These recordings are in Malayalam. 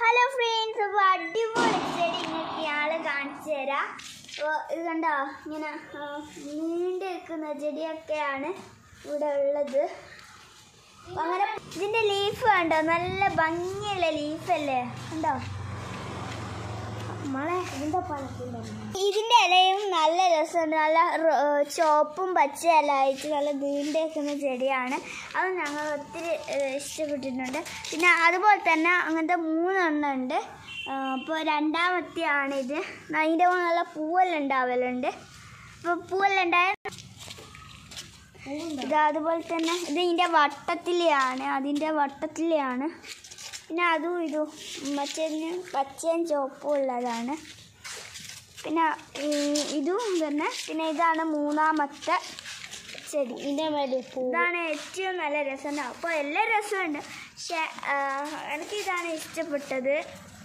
ഹലോ ഫ്രണ്ട്സ് അപ്പോൾ അടിപൊളി ചെടി ഇങ്ങനെയൊക്കെ ആള് കാണിച്ചു തരാം അപ്പോൾ ഇത് കണ്ടോ ഇങ്ങനെ ആ, നീണ്ടു നിൽക്കുന്ന ചെടിയൊക്കെയാണ് ഇവിടെ ഉള്ളത് അപ്പൊ അങ്ങനെ ഇതിന്റെ ലീഫ് കണ്ടോ നല്ല ഭംഗിയുള്ള ലീഫല്ലേ കണ്ടോ മോളെ ഇതിന്റെ പഴത്തിന്റെ ഇതിന്റെ ഇലയും നല്ല രസമുണ്ട് നല്ല റോ- ചുവപ്പും പച്ച ഇല ആയിട്ട് നല്ല നീണ്ടേക്കുന്ന ചെടിയാണ് അത് ഞങ്ങൾ ഒത്തിരി ഏഹ്, ഇഷ്ടപ്പെട്ടിട്ടുണ്ട് പിന്നെ അതുപോലെ തന്നെ അങ്ങനത്തെ മൂന്നെണ്ണം ഉണ്ട് അപ്പോൾ രണ്ടാമത്തെയാണ് ഇത് അതിൻ്റെ മുകളിൽ നല്ല പൂവെല്ലാം ഉണ്ടാവലുണ്ട് അപ്പോൾ പൂവെല്ലാം ഉണ്ടായ ഇത് അതുപോലെ തന്നെ ഇത് ഇതിൻ്റെ വട്ടത്തിലെയാണ് അതിൻ്റെ വട്ടത്തിലെയാണ് പിന്നെ അതും ഇതും മറ്റേതിന് പച്ചയും ചുവപ്പും ഉള്ളതാണ് പിന്നെ ഈ ഇതും തന്നെ പിന്നെ ഇതാണ് മൂന്നാമത്തെ ചെടി ഇതിന്റെ മേലെ പൂ ഇതാണ് ഏറ്റവും നല്ല രസം അപ്പോൾ എല്ലാ രസമുണ്ട് പക്ഷെ ആ, എനിക്ക് ഇതാണ് ഇഷ്ടപ്പെട്ടത്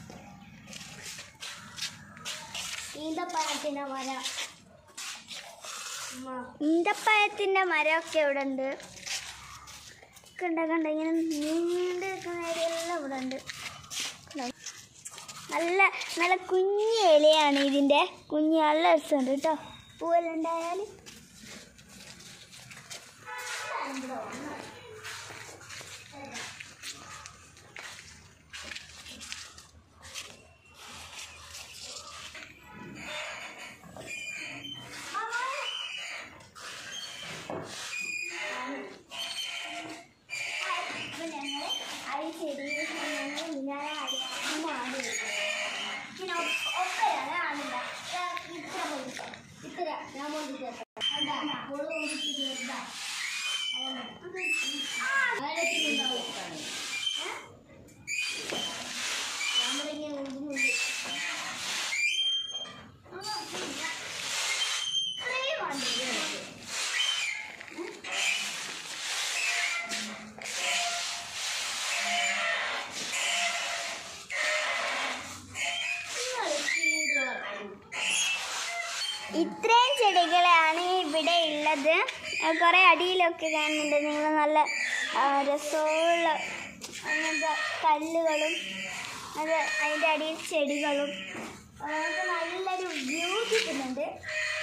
ഈന്തപ്പഴത്തിന്റെ മര ഈന്തപ്പഴത്തിൻ്റെ മരമൊക്കെ ഇവിടെ ഉണ്ട് കണ്ട കണ്ട ഇങ്ങനെ നീണ്ട് നിൽക്കുന്ന ഏരിയയെല്ലാം ഇവിടെ ഉണ്ട് കണ്ടോ? നല്ല നല്ല കുഞ്ഞു ഇലയാണ് ഇതിൻ്റെ കുഞ്ഞ് നല്ല രസമുണ്ട് കേട്ടോ പൂവെല്ലാം ഉണ്ടായാൽ അപ്പോൾ ഞങ്ങൾ ഈ ചെടി ഞങ്ങൾ ഇങ്ങനെ ആടി ഇങ്ങനെ ആടി വെക്കും. പിന്നെ ഒപ്പ- ഒപ്പരാണ് ആണില്ല ദാ ഇത്ര പോയിട്ട് ഇത്ര ഞാൻ പോയിട്ട് ഇത്രയും ചെടികളാണ് ഇവിടെ ഉള്ളത് കുറേ അടിയിലൊക്കെ കാണുന്നുണ്ട് നിങ്ങൾ നല്ല ആ, രസമുള്ള അങ്ങനത്തെ കല്ലുകളും അത് അതിൻ്റെ അടിയിൽ ചെടികളും ആ, നമുക്ക് നല്ലൊരു വ്യൂ കിട്ടുന്നുണ്ട്